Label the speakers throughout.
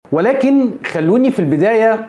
Speaker 1: ولكن خلوني في البدايه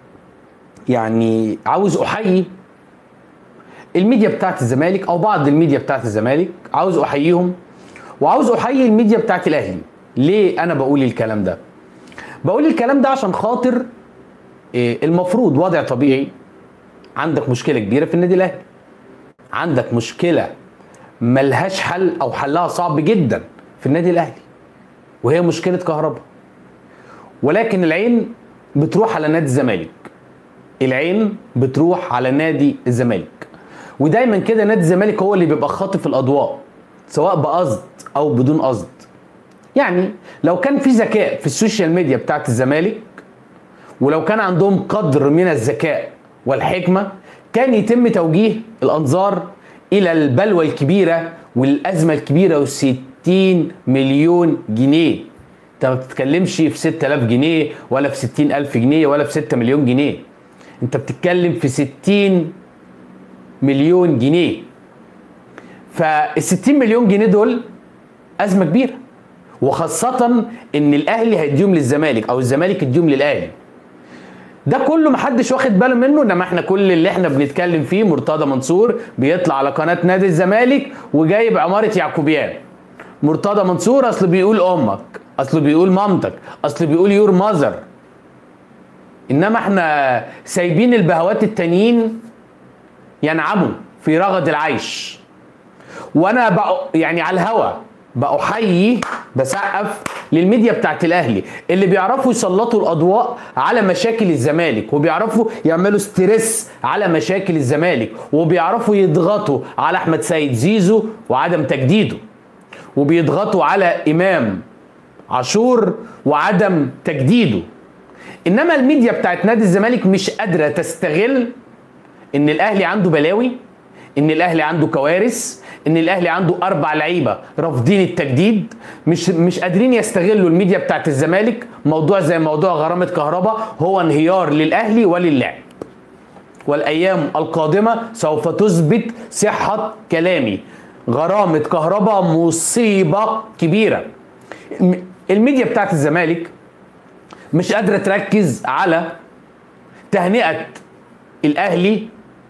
Speaker 1: يعني عاوز احيي الميديا بتاعت الزمالك او بعض الميديا بتاعت الزمالك عاوز احييهم وعاوز احيي الميديا بتاعت الاهلي ليه انا بقول الكلام ده بقول الكلام ده عشان خاطر إيه، المفروض وضع طبيعي عندك مشكله كبيره في النادي الاهلي عندك مشكله ملهاش حل او حلها صعب جدا في النادي الاهلي وهي مشكله كهرباء ولكن العين بتروح على نادي الزمالك العين بتروح على نادي الزمالك ودايما كده نادي الزمالك هو اللي بيبقى خاطف الاضواء سواء بقصد او بدون قصد يعني لو كان في ذكاء في السوشيال ميديا بتاعت الزمالك ولو كان عندهم قدر من الذكاء والحكمة كان يتم توجيه الأنظار إلى البلوى الكبيرة والأزمة الكبيرة والستين مليون جنيه انت ما بتتكلمش في 6000 جنيه ولا في 60000 جنيه ولا في 6 مليون جنيه انت بتتكلم في 60 مليون جنيه فال 60 مليون جنيه دول ازمه كبيره وخاصه ان الاهلي هيديهم للزمالك او الزمالك يديهم للاهلي ده كله محدش واخد باله منه انما احنا كل اللي احنا بنتكلم فيه مرتضى منصور بيطلع على قناه نادي الزمالك وجايب عماره يعقوبيان مرتضى منصور اصل بيقول امك اصل بيقول مامتك اصل بيقول يور ماذر انما احنا سايبين البهوات التانيين ينعموا في رغد العيش وانا بقى يعني على الهوا بأحيي بسقف للميديا بتاعت الاهلي اللي بيعرفوا يسلطوا الاضواء على مشاكل الزمالك وبيعرفوا يعملوا ستريس على مشاكل الزمالك وبيعرفوا يضغطوا على احمد سيد زيزو وعدم تجديده وبيضغطوا على امام عاشور وعدم تجديده انما الميديا بتاعت نادي الزمالك مش قادره تستغل ان الاهلي عنده بلاوي ان الاهلي عنده كوارث ان الاهلي عنده اربع لعيبه رافضين التجديد مش مش قادرين يستغلوا الميديا بتاعت الزمالك موضوع زي موضوع غرامه كهرباء هو انهيار للاهلي وللاعب والايام القادمه سوف تثبت صحه كلامي غرامه كهرباء مصيبه كبيره الميديا بتاعت الزمالك مش قادره تركز على تهنئه الاهلي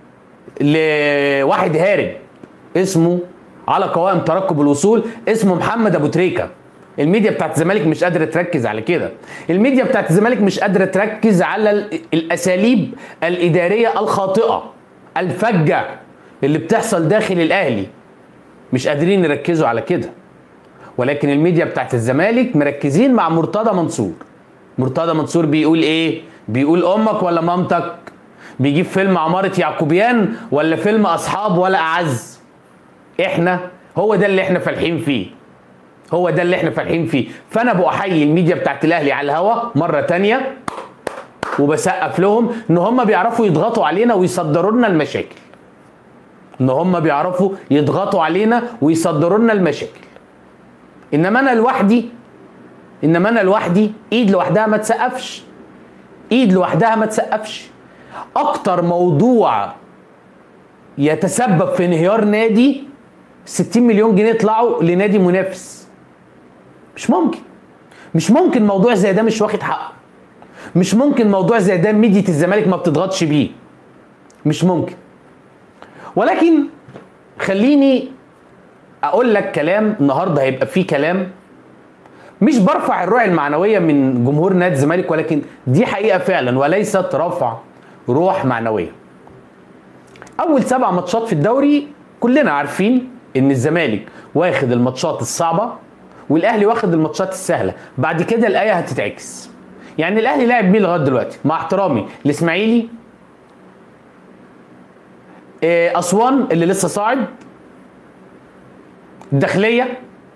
Speaker 1: لواحد هارب اسمه على قوائم ترقب الوصول اسمه محمد ابو تريكه الميديا بتاعت الزمالك مش قادره تركز على كده الميديا بتاعت الزمالك مش قادره تركز على ال- الاساليب الاداريه الخاطئه الفجه اللي بتحصل داخل الاهلي مش قادرين يركزوا على كده ولكن الميديا بتاعت الزمالك مركزين مع مرتضى منصور مرتضى منصور بيقول ايه بيقول امك ولا مامتك بيجيب فيلم عمارة يعقوبيان ولا فيلم اصحاب ولا اعز احنا هو ده اللي احنا فالحين فيه هو ده اللي احنا فالحين فيه فانا بأحيي الميديا بتاعت الاهلي على الهوا مرة تانية وبسقف لهم ان هم بيعرفوا يضغطوا علينا ويصدروا لنا المشاكل ان هم بيعرفوا يضغطوا علينا ويصدروا لنا المشاكل انما انا لوحدي انما انا لوحدي ايد لوحدها ما تسقفش ايد لوحدها ما تسقفش اكتر موضوع يتسبب في انهيار نادي 60 مليون جنيه يطلعوا لنادي منافس مش ممكن مش ممكن موضوع زي ده مش واخد حقه مش ممكن موضوع زي ده ميديا الزمالك ما بتضغطش بيه مش ممكن ولكن خليني اقول لك كلام النهارده هيبقى فيه كلام مش برفع الروح المعنويه من جمهور نادي الزمالك ولكن دي حقيقه فعلا وليست رفع روح معنويه اول سبع ماتشات في الدوري كلنا عارفين ان الزمالك واخد الماتشات الصعبه والاهلي واخد الماتشات السهله بعد كده الايه هتتعكس يعني الاهلي لاعب مين لغايه دلوقتي مع احترامي الاسماعيلي إيه، اسوان اللي لسه صاعد الداخليه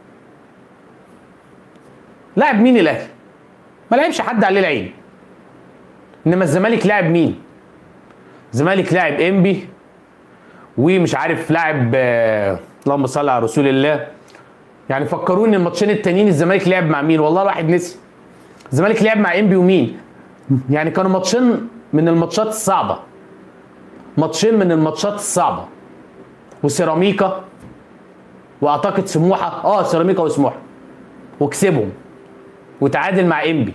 Speaker 1: لاعب مين الاهلي ما لعبش حد عليه العين انما الزمالك لاعب مين الزمالك لاعب انبي ومش عارف لاعب آه، اللهم صل على رسول الله يعني فكروني الماتشين التانيين الزمالك لعب مع مين والله الواحد نسي الزمالك لعب مع انبي ومين يعني كانوا ماتشين من الماتشات الصعبه ماتشين من الماتشات الصعبه وسيراميكا واعتقد سموحه اه سيراميكا وسموحه وكسبهم وتعادل مع انبي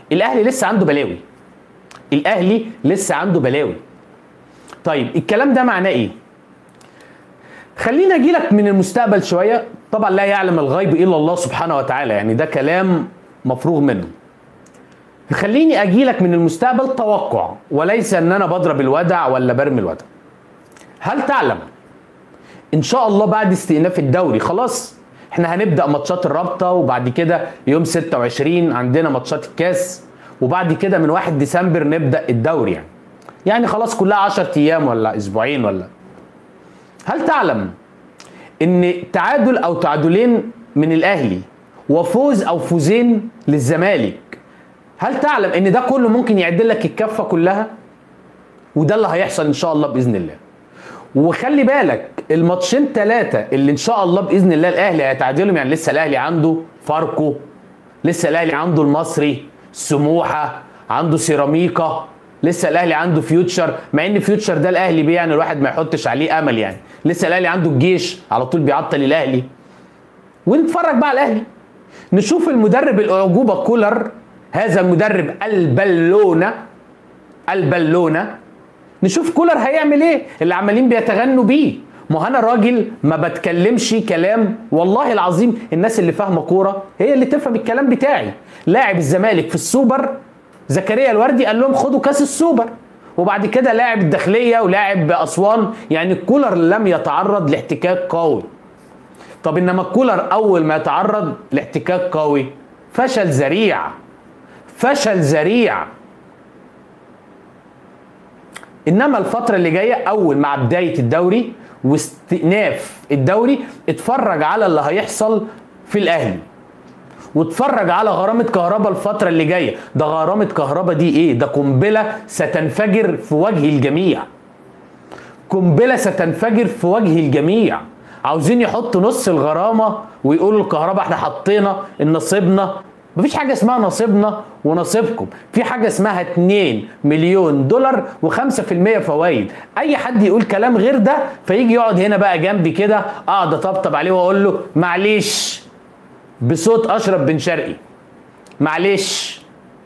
Speaker 1: الاهلي لسه عنده بلاوي الاهلي لسه عنده بلاوي طيب الكلام ده معناه ايه خلينا اجي لك من المستقبل شويه طبعا لا يعلم الغيب الا الله سبحانه وتعالى يعني ده كلام مفروغ منه خليني اجي لك من المستقبل توقع وليس ان انا بضرب الودع ولا برمي الودع هل تعلم ان شاء الله بعد استئناف الدوري خلاص احنا هنبدا ماتشات الرابطه وبعد كده يوم 26 عندنا ماتشات الكاس وبعد كده من 1 ديسمبر نبدا الدوري يعني يعني خلاص كلها 10 ايام ولا اسبوعين ولا هل تعلم ان تعادل او تعادلين من الاهلي وفوز او فوزين للزمالك هل تعلم ان ده كله ممكن يعدل لك الكفه كلها وده اللي هيحصل ان شاء الله باذن الله وخلي بالك الماتشين ثلاثه اللي ان شاء الله باذن الله الاهلي هيتعادلهم يعني لسه الاهلي عنده فاركو لسه الاهلي عنده المصري سموحه عنده سيراميكا لسه الاهلي عنده فيوتشر مع ان فيوتشر ده الاهلي بيه يعني الواحد ما يحطش عليه امل يعني لسه الاهلي عنده الجيش على طول بيعطل الاهلي ونتفرج بقى على الاهلي نشوف المدرب الاعجوبه كولر هذا المدرب البلونه البلونه نشوف كولر هيعمل ايه اللي عمالين بيتغنوا بيه ما انا راجل ما بتكلمش كلام والله العظيم الناس اللي فاهمه كوره هي اللي تفهم الكلام بتاعي لاعب الزمالك في السوبر زكريا الوردي قال لهم خدوا كاس السوبر وبعد كده لاعب الداخليه ولاعب اسوان يعني كولر لم يتعرض لاحتكاك قوي طب انما كولر اول ما يتعرض لاحتكاك قوي فشل ذريع فشل ذريع انما الفتره اللي جايه اول مع بدايه الدوري واستئناف الدوري اتفرج على اللي هيحصل في الاهلي واتفرج على غرامة كهرباء الفترة اللي جاية ده غرامة كهرباء دي ايه ده قنبلة ستنفجر في وجه الجميع قنبلة ستنفجر في وجه الجميع عاوزين يحطوا نص الغرامة ويقولوا الكهرباء احنا حطينا نصيبنا مفيش حاجة اسمها نصيبنا ونصيبكم في حاجة اسمها 2 مليون دولار و5% فوائد اي حد يقول كلام غير ده فيجي يقعد هنا بقى جنبي كده اقعد اطبطب عليه واقول له معلش بصوت اشرف بن شرقي معلش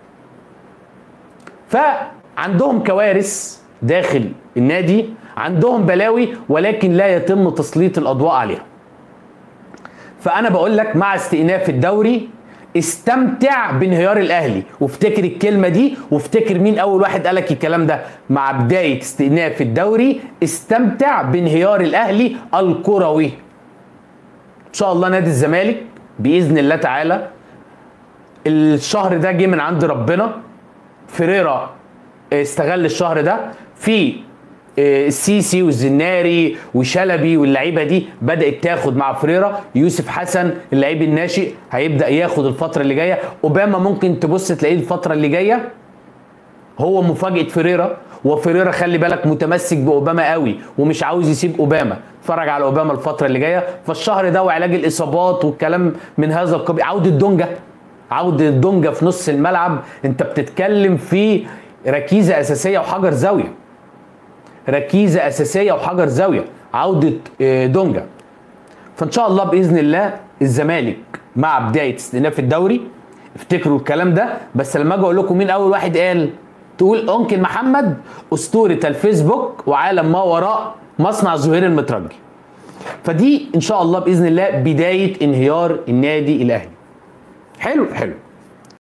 Speaker 1: فعندهم كوارث داخل النادي عندهم بلاوي ولكن لا يتم تسليط الاضواء عليها فانا بقول لك مع استئناف الدوري استمتع بانهيار الاهلي وافتكر الكلمه دي وافتكر مين اول واحد قالك الكلام ده مع بدايه استئناف الدوري استمتع بانهيار الاهلي الكروي ان شاء الله نادي الزمالك باذن الله تعالى الشهر ده جه من عند ربنا فريرا استغل الشهر ده في السيسي والزناري وشلبي واللعيبه دي بدات تاخد مع فريرا يوسف حسن اللعيب الناشئ هيبدا ياخد الفتره اللي جايه اوباما ممكن تبص تلاقيه الفتره اللي جايه هو مفاجاه فريرا وفريرا خلي بالك متمسك باوباما قوي ومش عاوز يسيب اوباما اتفرج على اوباما الفتره اللي جايه فالشهر ده وعلاج الاصابات والكلام من هذا القبيل عوده دونجا عوده دونجا في نص الملعب انت بتتكلم في ركيزه اساسيه وحجر زاويه ركيزه اساسيه وحجر زاويه عوده دونجا فان شاء الله باذن الله الزمالك مع بدايه استئناف الدوري افتكروا الكلام ده بس لما اجي اقول لكم مين اول واحد قال تقول انكل محمد اسطوره الفيسبوك وعالم ما وراء مصنع زهير المترجي فدي ان شاء الله باذن الله بدايه انهيار النادي الاهلي حلو حلو